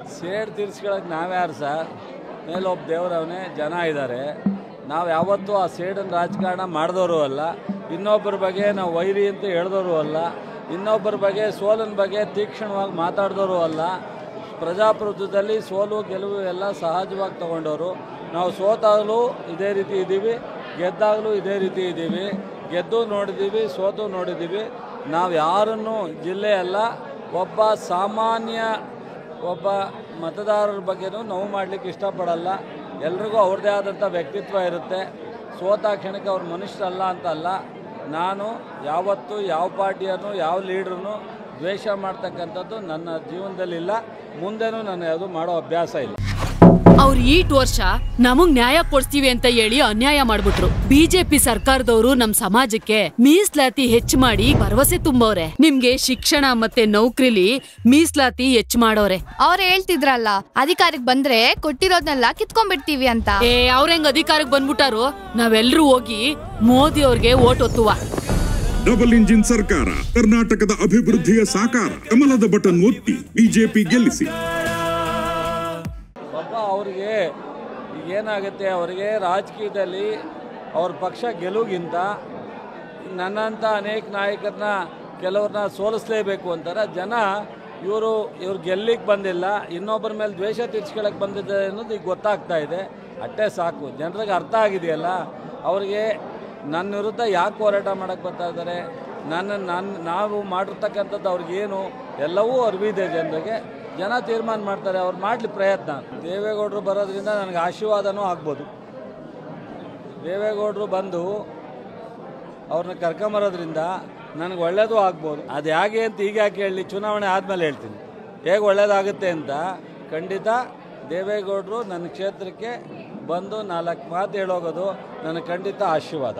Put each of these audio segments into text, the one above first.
seed ತೀರ್ಸ್ಕೊಳಕ್ಕೆ ನಾವ್ಯಾರು sir ಮೇಲೊಬ್ಬ ದೇವರವನೇ ಜನ ಇದ್ದಾರೆ ನಾವು ಯಾವತ್ತೂ ಆ ಸೇಡನ್ನು ರಾಜಕಾರಣ ಮಾಡಿದವರು ಅಲ್ಲ ಇನ್ನೊಬ್ಬರ ಬಗ್ಗೆ ನಾವು ವೈರಿ ಅಂತ ಹೇಳಿದವರು ಅಲ್ಲ ಇನ್ನೊಬ್ಬರ ಬಗ್ಗೆ ಸೋಲಿನ ಬಗ್ಗೆ ತೀಕ್ಷ್ಣವಾಗಿ ಮಾತಾಡಿದವರು ಅಲ್ಲ ಪ್ರಜಾಪ್ರಭುತ್ವದಲ್ಲಿ ಸೋಲು ಗೆಲುವು ಎಲ್ಲ ಸಹಜವಾಗಿ ತಗೊಂಡವರು ನಾವು ಸೋತಾಗಲೂ ಇದೇ ರೀತಿ ಇದ್ದೀವಿ ಗೆದ್ದಾಗಲೂ ಇದೇ ರೀತಿ ಇದ್ದೀವಿ ಗೆದ್ದು ನೋಡಿದ್ದೀವಿ ಸೋತು ನೋಡಿದ್ದೀವಿ ನಾವು ಯಾರನ್ನು ಜಿಲ್ಲೆ ಅಲ್ಲ ಒಬ್ಬ ಸಾಮಾನ್ಯ ಒಬ್ಬ ಮತದಾರರ ಬಗ್ಗೆನೂ ನೋವು ಮಾಡಲಿಕ್ಕೆ ಇಷ್ಟಪಡಲ್ಲ ಎಲ್ರಿಗೂ ಅವ್ರದ್ದೇ ಆದಂಥ ವ್ಯಕ್ತಿತ್ವ ಇರುತ್ತೆ ಸೋತ ಕ್ಷಣಕ್ಕೆ ಅವ್ರ ಮನುಷ್ಯರಲ್ಲ ಅಂತ ಅಲ್ಲ ನಾನು ಯಾವತ್ತೂ ಯಾವ ಪಾರ್ಟಿಯನ್ನು ಯಾವ ಲೀಡ್ರನ್ನು ದ್ವೇಷ ಮಾಡ್ತಕ್ಕಂಥದ್ದು ನನ್ನ ಜೀವನದಲ್ಲಿಲ್ಲ ಮುಂದೆನೂ ನಾನು ಯಾವುದು ಮಾಡೋ ಅಭ್ಯಾಸ ಇಲ್ಲ ಅವ್ರು ಈಟ್ ವರ್ಷ ನಮಗ್ ನ್ಯಾಯ ಕೊಡ್ಸ್ತೀವಿ ಅಂತ ಹೇಳಿ ಅನ್ಯಾಯ ಮಾಡ್ಬಿಟ್ರು ಬಿಜೆಪಿ ಸರ್ಕಾರದವರು ನಮ್ ಸಮಾಜಕ್ಕೆ ಮೀಸಲಾತಿ ಹೆಚ್ಚು ಮಾಡಿ ಭರವಸೆ ತುಂಬವ್ರೆ ನಿಮ್ಗೆ ಶಿಕ್ಷಣ ಮತ್ತೆ ನೌಕರಿಲಿ ಮೀಸಲಾತಿ ಹೆಚ್ಚು ಮಾಡೋರೆ ಅವ್ರು ಹೇಳ್ತಿದ್ರಲ್ಲ ಅಧಿಕಾರಕ್ಕೆ ಬಂದ್ರೆ ಕೊಟ್ಟಿರೋದ್ನೆಲ್ಲ ಕಿತ್ಕೊಂಡ್ಬಿಡ್ತೀವಿ ಅಂತ ಏ ಅವ್ರ ಹೆಂಗ್ ಅಧಿಕಾರಕ್ಕೆ ಬಂದ್ಬಿಟ್ಟಾರು ನಾವೆಲ್ರೂ ಹೋಗಿ ಮೋದಿ ಅವ್ರಿಗೆ ಓಟ್ ಒತ್ತುವ ಡಬಲ್ ಇಂಜಿನ್ ಸರ್ಕಾರ ಕರ್ನಾಟಕದ ಅಭಿವೃದ್ಧಿಯ ಸಾಕಾರ ಕಮಲದ ಬಟನ್ ಒತ್ತಿ ಬಿಜೆಪಿ ಗೆಲ್ಲಿಸಿ ಪಾಪ ಅವ್ರಿಗೆ ಈಗ ಏನಾಗುತ್ತೆ ಅವರಿಗೆ ರಾಜಕೀಯದಲ್ಲಿ ಅವ್ರ ಪಕ್ಷ ಗೆಲುವಿಗಿಂತ ನನ್ನಂಥ ಅನೇಕ ನಾಯಕರನ್ನ ಕೆಲವ್ರನ್ನ ಸೋಲಿಸಲೇಬೇಕು ಅಂತಾರೆ ಜನ ಇವರು ಇವ್ರು ಗೆಲ್ಲಿಕ್ಕೆ ಬಂದಿಲ್ಲ ಇನ್ನೊಬ್ಬರ ಮೇಲೆ ದ್ವೇಷ ತೀರ್ಸ್ಕೊಳಕ್ಕೆ ಬಂದಿದ್ದಾರೆ ಅನ್ನೋದು ಈಗ ಗೊತ್ತಾಗ್ತಾ ಇದೆ ಅಷ್ಟೇ ಸಾಕು ಜನರಿಗೆ ಅರ್ಥ ಆಗಿದೆಯಲ್ಲ ಅವ್ರಿಗೆ ನನ್ನ ವಿರುದ್ಧ ಯಾಕೆ ಹೋರಾಟ ಮಾಡೋಕ್ಕೆ ಬರ್ತಾ ಇದ್ದಾರೆ ನನ್ನ ನನ್ನ ನಾವು ಮಾಡಿರ್ತಕ್ಕಂಥದ್ದು ಅವ್ರಿಗೇನು ಎಲ್ಲವೂ ಅರಿವಿದೆ ಜನರಿಗೆ ಜನ ತೀರ್ಮಾನ ಮಾಡ್ತಾರೆ ಅವ್ರು ಮಾಡಲಿ ಪ್ರಯತ್ನ ದೇವೇಗೌಡರು ಬರೋದ್ರಿಂದ ನನಗೆ ಆಶೀರ್ವಾದನೂ ಆಗ್ಬೋದು ದೇವೇಗೌಡರು ಬಂದು ಅವ್ರನ್ನ ಕರ್ಕೊಂಬರೋದ್ರಿಂದ ನನಗೆ ಒಳ್ಳೇದು ಆಗ್ಬೋದು ಅದು ಹೇಗೆ ಅಂತ ಈಗ ಯಾಕೆ ಹೇಳಿ ಚುನಾವಣೆ ಆದಮೇಲೆ ಹೇಳ್ತೀನಿ ಹೇಗೆ ಒಳ್ಳೇದಾಗುತ್ತೆ ಅಂತ ಖಂಡಿತ ದೇವೇಗೌಡರು ನನ್ನ ಕ್ಷೇತ್ರಕ್ಕೆ ಬಂದು ನಾಲ್ಕು ಮಾತು ಹೇಳೋಗೋದು ನನಗೆ ಖಂಡಿತ ಆಶೀರ್ವಾದ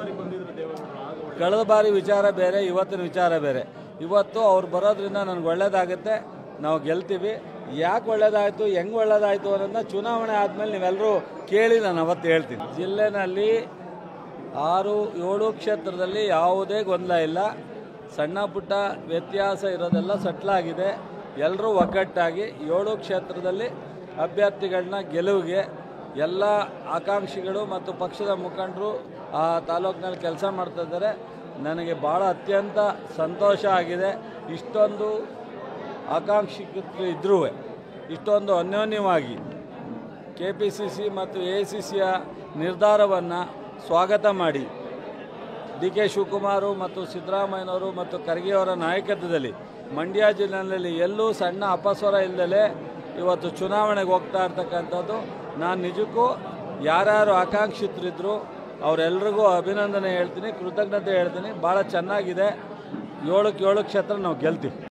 ಕಳೆದ ಬಾರಿ ವಿಚಾರ ಬೇರೆ ಇವತ್ತಿನ ವಿಚಾರ ಬೇರೆ ಇವತ್ತು ಅವ್ರು ಬರೋದ್ರಿಂದ ನನಗೆ ಒಳ್ಳೇದಾಗುತ್ತೆ ನಾವು ಗೆಲ್ತೀವಿ ಯಾಕೆ ಒಳ್ಳೇದಾಯಿತು ಹೆಂಗೆ ಒಳ್ಳೇದಾಯಿತು ಅನ್ನೋದನ್ನ ಚುನಾವಣೆ ಆದಮೇಲೆ ನೀವೆಲ್ಲರೂ ಕೇಳಿ ನಾನು ಅವತ್ತು ಹೇಳ್ತೀನಿ ಜಿಲ್ಲೆನಲ್ಲಿ ಆರು ಏಳು ಕ್ಷೇತ್ರದಲ್ಲಿ ಯಾವುದೇ ಗೊಂದಲ ಇಲ್ಲ ಸಣ್ಣ ಪುಟ್ಟ ವ್ಯತ್ಯಾಸ ಇರೋದೆಲ್ಲ ಸಟ್ಲಾಗಿದೆ ಎಲ್ಲರೂ ಒಗ್ಗಟ್ಟಾಗಿ ಏಳು ಕ್ಷೇತ್ರದಲ್ಲಿ ಅಭ್ಯರ್ಥಿಗಳನ್ನ ಗೆಲುವಿಗೆ ಎಲ್ಲ ಆಕಾಂಕ್ಷಿಗಳು ಮತ್ತು ಪಕ್ಷದ ಮುಖಂಡರು ಆ ತಾಲೂಕಿನಲ್ಲಿ ಕೆಲಸ ಮಾಡ್ತಾ ಇದ್ದಾರೆ ನನಗೆ ಭಾಳ ಅತ್ಯಂತ ಸಂತೋಷ ಆಗಿದೆ ಇಷ್ಟೊಂದು ಆಕಾಂಕ್ಷಿಕರು ಇದ್ರೂ ಇಷ್ಟೊಂದು ಅನ್ಯೋನ್ಯವಾಗಿ ಕೆ ಪಿ ಸಿ ಸಿ ಮತ್ತು ಎ ಸಿ ಸಿಯ ನಿರ್ಧಾರವನ್ನು ಸ್ವಾಗತ ಮಾಡಿ ಡಿ ಕೆ ಶಿವಕುಮಾರು ಮತ್ತು ಸಿದ್ದರಾಮಯ್ಯನವರು ಮತ್ತು ಖರ್ಗೆಯವರ ನಾಯಕತ್ವದಲ್ಲಿ ಮಂಡ್ಯ ಜಿಲ್ಲೆಯಲ್ಲಿ ಎಲ್ಲೂ ಸಣ್ಣ ಅಪಸ್ವರ ಇಲ್ಲದಲೇ ಇವತ್ತು ಚುನಾವಣೆಗೆ ಹೋಗ್ತಾ ಇರ್ತಕ್ಕಂಥದ್ದು ನಾನು ನಿಜಕ್ಕೂ ಯಾರ್ಯಾರು ಆಕಾಂಕ್ಷಿತರಿದ್ದರು ಅವರೆಲ್ರಿಗೂ ಅಭಿನಂದನೆ ಹೇಳ್ತೀನಿ ಕೃತಜ್ಞತೆ ಹೇಳ್ತೀನಿ ಭಾಳ ಚೆನ್ನಾಗಿದೆ ಏಳಕ್ಕೆ ಏಳು ಕ್ಷೇತ್ರ ನಾವು ಗೆಲ್ತೀವಿ